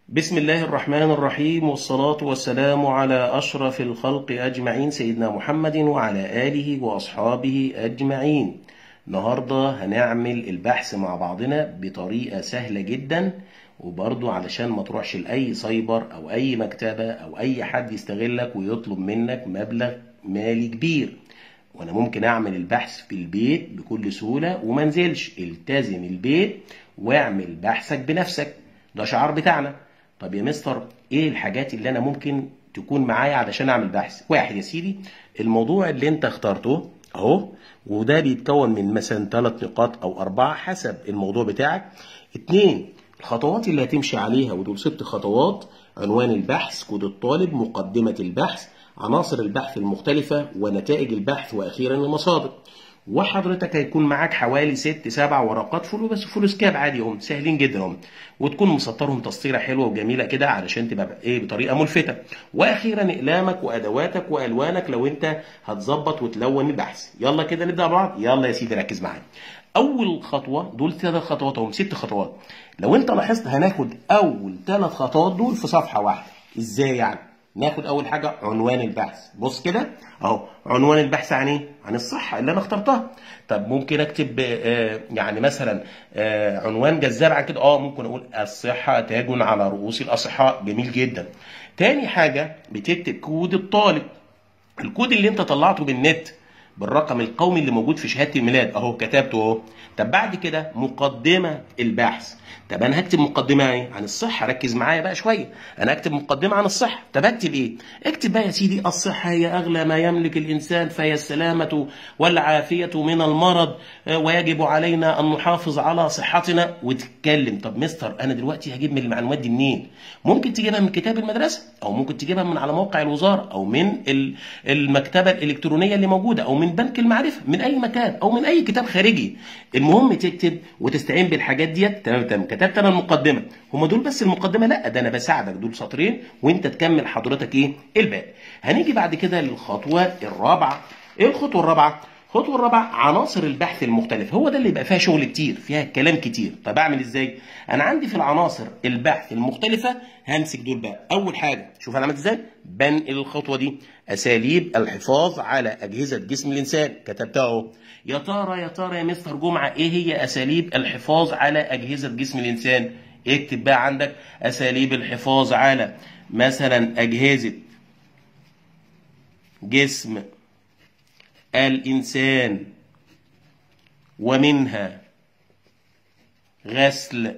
بسم الله الرحمن الرحيم والصلاة والسلام على أشرف الخلق أجمعين سيدنا محمد وعلى آله وأصحابه أجمعين النهاردة هنعمل البحث مع بعضنا بطريقة سهلة جدا وبرضو علشان ما تروحش لأي سايبر أو أي مكتبة أو أي حد يستغلك ويطلب منك مبلغ مالي كبير وانا ممكن اعمل البحث في البيت بكل سهولة وما انزلش التزم البيت واعمل بحثك بنفسك ده شعار بتاعنا طب يا مستر ايه الحاجات اللي انا ممكن تكون معايا علشان اعمل بحث واحد يا سيدي الموضوع اللي انت اخترته اهو وده بيتكون من مثلا ثلاث نقاط او اربعة حسب الموضوع بتاعك اتنين الخطوات اللي هتمشي عليها ودول ست خطوات عنوان البحث كود الطالب مقدمة البحث عناصر البحث المختلفة ونتائج البحث وأخيرا المصادر وحضرتك هيكون معاك حوالي ست سبع ورقات فلو بس فلوس كاب عادي هم سهلين جدا هم وتكون مسطرهم تسطيره حلوه وجميله كده علشان تبقى ايه بطريقه ملفته واخيرا اقلامك وادواتك والوانك لو انت هتظبط وتلون البحث يلا كده نبدا مع بعض يلا يا سيدي ركز معايا اول خطوه دول ثلاث خطوات هم ست خطوات لو انت لاحظت هناخد اول ثلاث خطوات دول في صفحه واحده ازاي يعني ناخد اول حاجه عنوان البحث بص كده اهو عنوان البحث عن ايه عن الصحه اللي انا اخترتها طب ممكن اكتب آه يعني مثلا آه عنوان جذاب عن كده اه ممكن اقول الصحه تاج على رؤوس الاصحاء جميل جدا تاني حاجه بتكتب كود الطالب الكود اللي انت طلعته بالنت بالرقم القومي اللي موجود في شهاده الميلاد اهو كتبته اهو طب بعد كده مقدمه البحث طب انا هكتب مقدمه ايه عن الصحه ركز معايا بقى شويه انا هكتب مقدمه عن الصحه طب اكتب ايه اكتب بقى يا سيدي الصحه هي اغلى ما يملك الانسان فهي السلامه والعافيه من المرض ويجب علينا ان نحافظ على صحتنا وتتكلم طب مستر انا دلوقتي هجيب من المعلومات دي منين ممكن تجيبها من كتاب المدرسه او ممكن تجيبها من على موقع الوزاره او من المكتبه الالكترونيه اللي موجوده او من بنك المعرفه من اي مكان او من اي كتاب خارجي المهم تكتب وتستعين بالحاجات ديت تمام تمام كتبت انا المقدمه هم دول بس المقدمه لا ده انا بساعدك دول سطرين وانت تكمل حضرتك ايه الباقي هنيجي بعد كده للخطوه الرابعه ايه الخطوه الرابعه الخطوه الرابعه عناصر البحث المختلف هو ده اللي يبقى فيها شغل كتير فيها كلام كتير طب اعمل ازاي انا عندي في العناصر البحث المختلفه همسك دول بقى اول حاجه شوف انا عملت ازاي بنقل الخطوه دي اساليب الحفاظ على اجهزه جسم الانسان كتبتها اهو يا ترى يا ترى يا مستر جمعه ايه هي اساليب الحفاظ على اجهزه جسم الانسان اكتب بقى عندك اساليب الحفاظ على مثلا اجهزه جسم الانسان ومنها غسل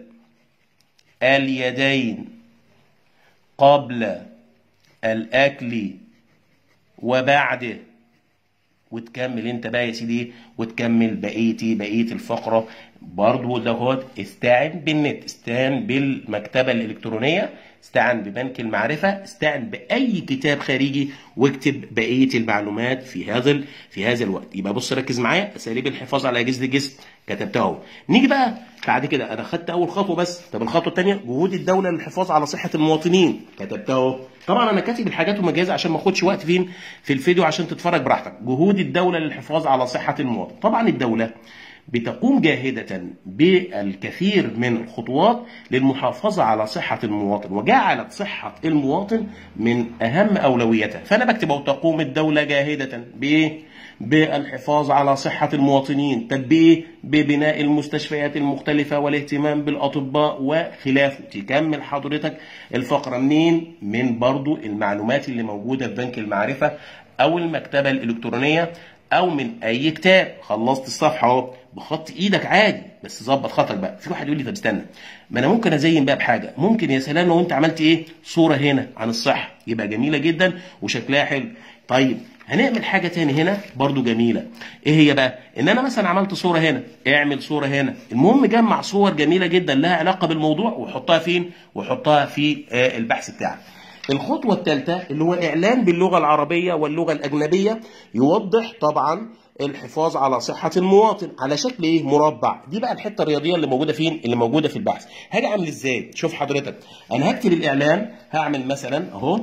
اليدين قبل الاكل وبعده وتكمل انت بقى يا سيدي وتكمل بقيه بقيه الفقره برضو دوت استعن بالنت استعن بالمكتبه الالكترونيه استعن ببنك المعرفه استعن باي كتاب خارجي واكتب بقيه المعلومات في هذا في هذا الوقت يبقى بص ركز معايا اساليب الحفاظ على اجهزه الجسم كتبتها اهو نيجي بقى بعد كده انا خدت اول خطوه بس طب الخطوه الثانيه جهود الدوله للحفاظ على صحه المواطنين كتبتها اهو طبعا انا كاتب الحاجات ومجهزه عشان ما اخدش وقت فين في الفيديو عشان تتفرج براحتك جهود الدوله للحفاظ على صحه المواطن طبعا الدوله بتقوم جاهدة بالكثير من الخطوات للمحافظة على صحة المواطن وجعلت صحة المواطن من أهم أولوياتها فأنا بكتب أو تقوم الدولة جاهدة بإيه؟ بالحفاظ على صحة المواطنين طب بإيه؟ ببناء المستشفيات المختلفة والاهتمام بالأطباء وخلافه تكمل حضرتك الفقرة منين؟ من برضو المعلومات اللي موجودة في بنك المعرفة أو المكتبة الإلكترونية او من اي كتاب خلصت الصفحه اهو بخط ايدك عادي بس ظبط خطك بقى في واحد يقول لي طب استنى ما انا ممكن ازين بقى بحاجه ممكن يا سلام لو انت عملت ايه صوره هنا عن الصحه يبقى جميله جدا وشكلها حلو طيب هنعمل حاجة تاني هنا برضو جميلة ايه هي بقى ان انا مثلا عملت صورة هنا اعمل صورة هنا المهم جمع صور جميلة جدا لها علاقة بالموضوع وحطها فين وحطها في آه البحث بتاعك الخطوة الثالثة اللي هو إعلان باللغة العربية واللغة الأجنبية يوضح طبعا الحفاظ على صحة المواطن على شكل إيه؟ مربع دي بقى الحتة الرياضية اللي موجودة فين؟ اللي موجودة في البحث هاجي أعمل إزاي؟ شوف حضرتك أنا هكتب الإعلان هعمل مثلا أهو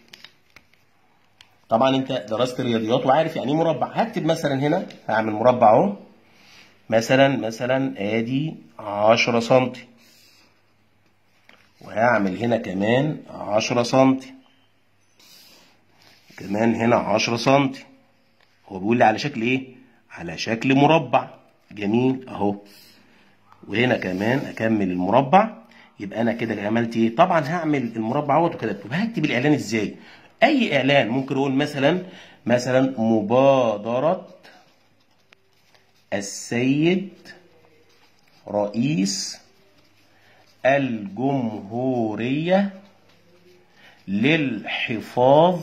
طبعا أنت درست رياضيات وعارف يعني إيه مربع هكتب مثلا هنا هعمل مربع أهو مثلا مثلا آدي 10 سم وهعمل هنا كمان عشرة سنتي كمان هنا عشرة سنتي هو بيقول لي على شكل ايه على شكل مربع جميل اهو وهنا كمان اكمل المربع يبقى انا كده عملت ايه طبعا هعمل المربع اهوت وكتبته هكتب الاعلان ازاي اي اعلان ممكن اقول مثلا مثلا مبادره السيد رئيس الجمهوريه للحفاظ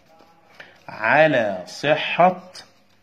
على صحه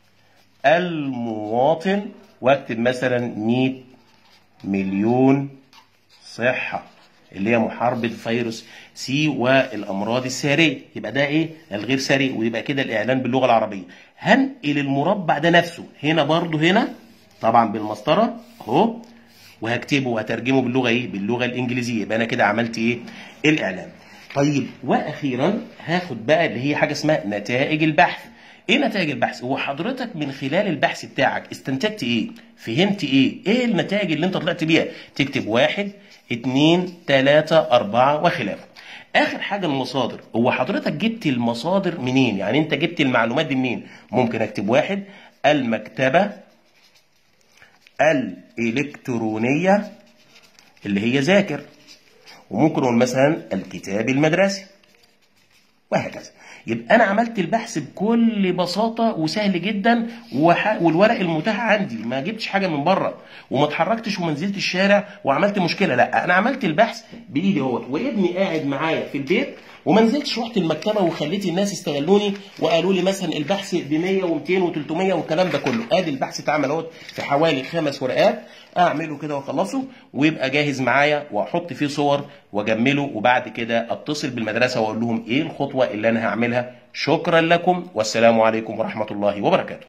المواطن واكتب مثلا 100 مليون صحة اللي هي محاربة فيروس سي والأمراض السارية يبقى ده إيه الغير ساري ويبقى كده الإعلان باللغة العربية هنقل المربع ده نفسه هنا برضو هنا طبعا بالمسطرة أهو وهكتبه وهترجمه باللغة إيه باللغة الإنجليزية يبقى أنا كده عملت إيه الإعلان طيب وأخيرا هاخد بقى اللي هي حاجة اسمها نتائج البحث ايه نتائج البحث؟ هو حضرتك من خلال البحث بتاعك استنتجت ايه؟ فهمت ايه؟ ايه النتائج اللي انت طلعت بيها؟ تكتب واحد اتنين تلاتة أربعة وخلافه. آخر حاجة المصادر، هو حضرتك جبت المصادر منين؟ يعني أنت جبت المعلومات دي منين؟ ممكن أكتب واحد المكتبة الإلكترونية اللي هي ذاكر. وممكن أقول مثلا الكتاب المدرسي. وهكذا. يبقى انا عملت البحث بكل بساطه وسهل جدا وح... والورق المتاح عندي ما جبتش حاجه من بره وما اتحركتش وما نزلت الشارع وعملت مشكله لا انا عملت البحث بايدي اهوت وابني قاعد معايا في البيت وما نزلتش رحت المكتبه وخليت الناس يستغلوني وقالوا لي مثلا البحث ب 100 و200 و300 والكلام ده كله ادي البحث اتعمل اهوت في حوالي خمس ورقات اعمله كده واخلصه ويبقى جاهز معايا واحط فيه صور واجمله وبعد كده اتصل بالمدرسه واقول لهم ايه الخطوه اللي انا هعملها شكرا لكم والسلام عليكم ورحمه الله وبركاته